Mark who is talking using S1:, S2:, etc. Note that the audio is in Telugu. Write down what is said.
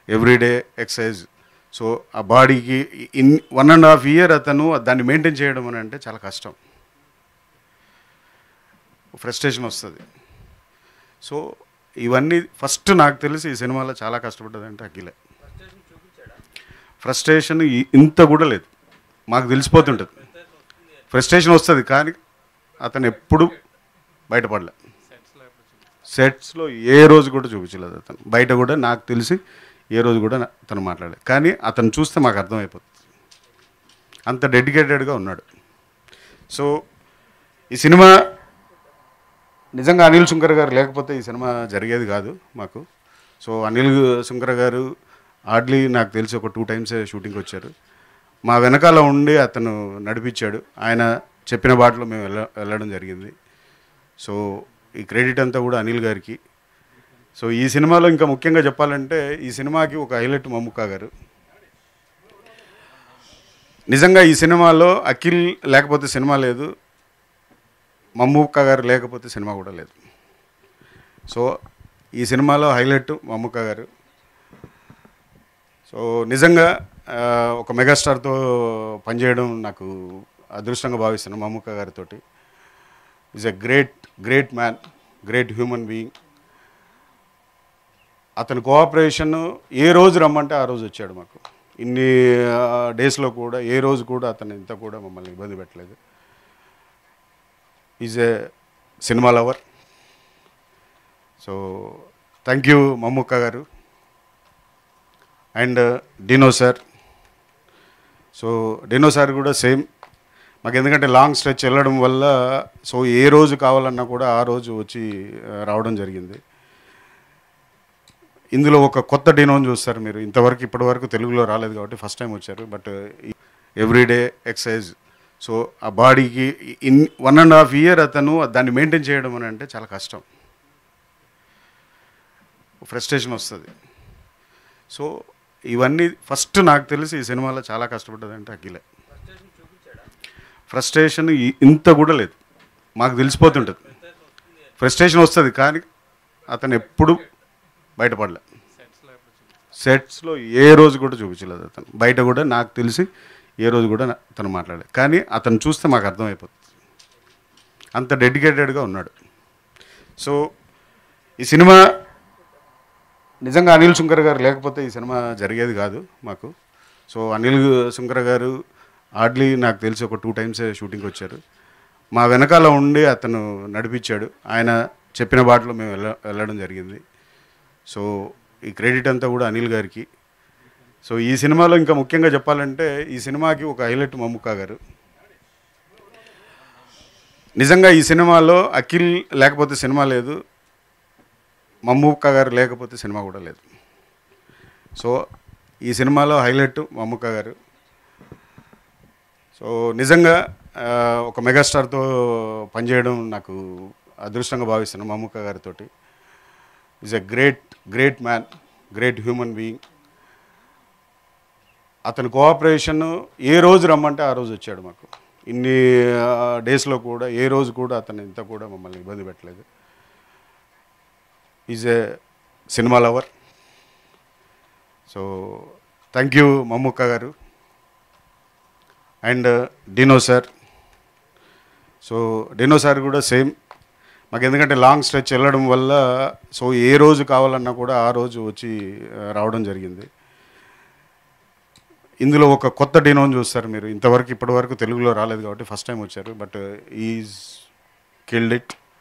S1: ఎవ్రీడే ఎక్సర్సైజ్ సో ఆ బాడీకి in one and half year అతను దాన్ని మెయింటైన్ చేయడం అని అంటే చాలా కష్టం ఫ్రస్ట్రేషన్ వస్తుంది సో ఇవన్నీ ఫస్ట్ నాకు తెలిసి ఈ సినిమాలో చాలా కష్టపడ్డదంటే అఖిలే ఫ్రస్ట్రేషన్ ఇ- ఇంత కూడా లేదు మాకు తెలిసిపోతుంటుంది ఫ్రస్ట్రేషన్ వస్తుంది కానీ అతను ఎప్పుడు బయటపడలే సెట్స్లో ఏ రోజు కూడా చూపించలేదు అతను బయట కూడా నాకు తెలిసి ఏ రోజు కూడా నా- అతను మాట్లాడలేదు కానీ అతను చూస్తే మాకు అర్థమైపోతుంది అంత డెడికేటెడ్గా ఉన్నాడు సో ఈ సినిమా నిజంగా అనిల్ శుంకర్ గారు లేకపోతే ఈ సినిమా జరిగేది కాదు మాకు సో అనిల్ శుంకర్ గారు హార్డ్లీ నాకు తెలిసి ఒక టూ టైమ్సే షూటింగ్కి వచ్చారు మా వెనకాల ఉండి అతను నడిపించాడు ఆయన చెప్పిన బాటలో మేము వెళ్ళ వెళ్ళడం జరిగింది సో ఈ క్రెడిట్ అంతా కూడా అనిల్ గారికి సో ఈ సినిమాలో ఇంకా ముఖ్యంగా చెప్పాలంటే ఈ సినిమాకి ఒక హైలైట్ మమ్ముక్క గారు నిజంగా ఈ సినిమాలో అఖిల్ లేకపోతే సినిమా లేదు మమ్ముక్క గారు లేకపోతే సినిమా కూడా లేదు సో ఈ సినిమాలో హైలైట్ మమ్ముక్క గారు సో నిజంగా ఆ, ఒక మెగాస్టార్తో పనిచేయడం నాకు అదృష్టంగా భావిస్తున్నాను మమ్ముక్క గారితో is a great great man great human being అతని కోఆపరేషన్ ఏ రోజు రమ్మంటే ఆ రోజు వచ్చాడు మాకు ఇన్ని డేస్లో కూడా ఏ రోజు కూడా అతను ఇంత కూడా మమ్మల్ని ఇబ్బంది పెట్టలేదు is a cinema lover so thank you Mammukka garu and Dino sir so Dino sir కూడా సేమ్ మాకు ఎందుకంటే లాంగ్ స్ట్రెచ్ వెళ్ళడం వల్ల సో ఏ రోజు కావాలన్నా కూడా ఆ రోజు వచ్చి ఆ, రావడం జరిగింది ఇందులో ఒక కొత్త డినోని చూస్తారు మీరు ఇంతవరకు ఇప్పటి వరకు తెలుగులో రాలేదు కాబట్టి ఫస్ట్ టైం వచ్చారు బట్ ఎవ్రీడే ఎక్సర్సైజ్ సో ఆ బాడీకి in one and half year అతను దాన్ని మెయింటైన్ చేయడం అని అంటే చాలా కష్టం ఫ్రస్ట్రేషన్ వస్తుంది సో ఇవన్నీ ఫస్ట్ నాకు తెలిసి ఈ సినిమాలో చాలా కష్టపడ్డదంటే అఖిలే ఫ్రస్ట్రేషన్ ఇ- ఇంత కూడా లేదు మాకు తెలిసిపోతుంటుంది ఫ్రస్ట్రేషన్ వస్తుంది కానీ అతను ఎప్పుడు బయటపడలే సెట్స్లో ఏ రోజు కూడా చూపించలేదు అతను బయట కూడా నాకు తెలిసి ఏ రోజు కూడా నా- అతను మాట్లాడలేదు కానీ అతను చూస్తే మాకు అర్థమైపోతుంది అంత డెడికేటెడ్గా ఉన్నాడు సో ఈ సినిమా నిజంగా అనిల్ శుంకర్ గారు లేకపోతే ఈ సినిమా జరిగేది కాదు మాకు సో అనిల్ శుంకర్ గారు హార్డ్లీ నాకు తెలిసి ఒక టూ టైమ్సే షూటింగ్కి వచ్చారు మా వెనకాల ఉండి అతను నడిపించాడు ఆయన చెప్పిన బాటలో మేము వెళ్ళ వెళ్ళడం జరిగింది సో ఈ క్రెడిట్ అంతా కూడా అనిల్ గారికి సో ఈ సినిమాలో ఇంకా ముఖ్యంగా చెప్పాలంటే ఈ సినిమాకి ఒక హైలైట్ మమ్ముక్క గారు నిజంగా ఈ సినిమాలో అఖిల్ లేకపోతే సినిమా లేదు మమ్ముక్క గారు లేకపోతే సినిమా కూడా లేదు సో ఈ సినిమాలో హైలైట్ మమ్ముక్క గారు సో నిజంగా ఆ, ఒక మెగాస్టార్తో పనిచేయడం నాకు అదృష్టంగా భావిస్తున్నాను మమ్ముక్క గారితో is a great great man great human being అతని కోఆపరేషన్ ఏ రోజు రమ్మంటే ఆ రోజు వచ్చాడు మాకు ఇన్ని డేస్లో కూడా ఏ రోజు కూడా అతను ఇంత కూడా మమ్మల్ని ఇబ్బంది పెట్టలేదు is a cinema lover so thank you Mammukka garu and Dino sir so Dino sir కూడా సేమ్ మాకు ఎందుకంటే లాంగ్ స్ట్రెచ్ వెళ్ళడం వల్ల సో ఏ రోజు కావాలన్నా కూడా ఆ రోజు వచ్చి ఆ, రావడం జరిగింది ఇందులో ఒక కొత్త డినోని చూస్తారు మీరు ఇంతవరకు ఇప్పటి వరకు తెలుగులో రాలేదు కాబట్టి ఫస్ట్ టైం వచ్చారు బట్ ఈజ్ కిల్డ్ ఇట్